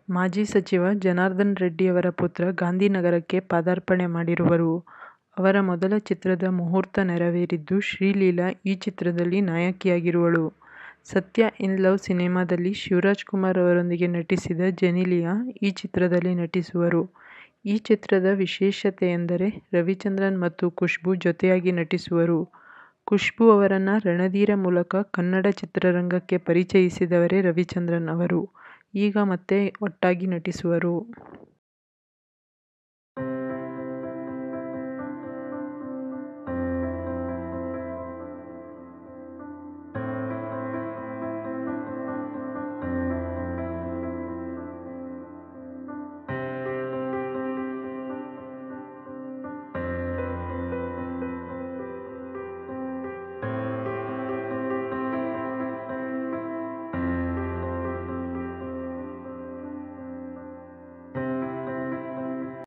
ಮಾಜಿ ಸಚಿವ ಜನಾರ್ದನ ರೆಡ್ಡಿಯವರ ಪುತ್ರ ಗಾಂಧಿನಗರಕ್ಕೆ ಪದಾರ್ಪಣೆ ಮಾಡಿರುವರು. ಅವರ ಮೊದಲ ಚಿತ್ರದ ಮುಹೂರ್ತ ನೆರವೇರಿದ್ದು, ಶ್ರೀಲೀಲಾ ಈ ಚಿತ್ರದಲ್ಲಿ ನಾಯಕಿಯಾಗಿರುವಳು. ಸತ್ಯ ಇನ್ ಲವ್ ಸಿನಿಮಾದಲ್ಲಿ ಶಿವರಾಜಕುಮಾರ್ ಅವರೊಂದಿಗೆ ನಟಿಸಿದ ಜೆನಿಲಿಯಾ ಈ ಚಿತ್ರದಲ್ಲಿ ನಟಿಸುವರು. ಈ ಚಿತ್ರದ ವಿಶೇಷತೆಯೆಂದರೆ ರವಿಚಂದ್ರನ್ ಮತ್ತು ಖುಷ್ಬೂ ಜೊತೆಯಾಗಿ ನಟಿಸುವರು. ಖುಷ್ಬೂ ಅವರನ್ನ ರಣಧೀರ ಮೂಲಕ ಕನ್ನಡ ಚಿತ್ರರಂಗಕ್ಕೆ ಪರಿಚಯಿಸಿದವರೇ ರವಿಚಂದ್ರನ್ ಅವರು. ಈಗ ಮತ್ತೆ ಒಟ್ಟಾಗಿ ನಟಿಸುವರು.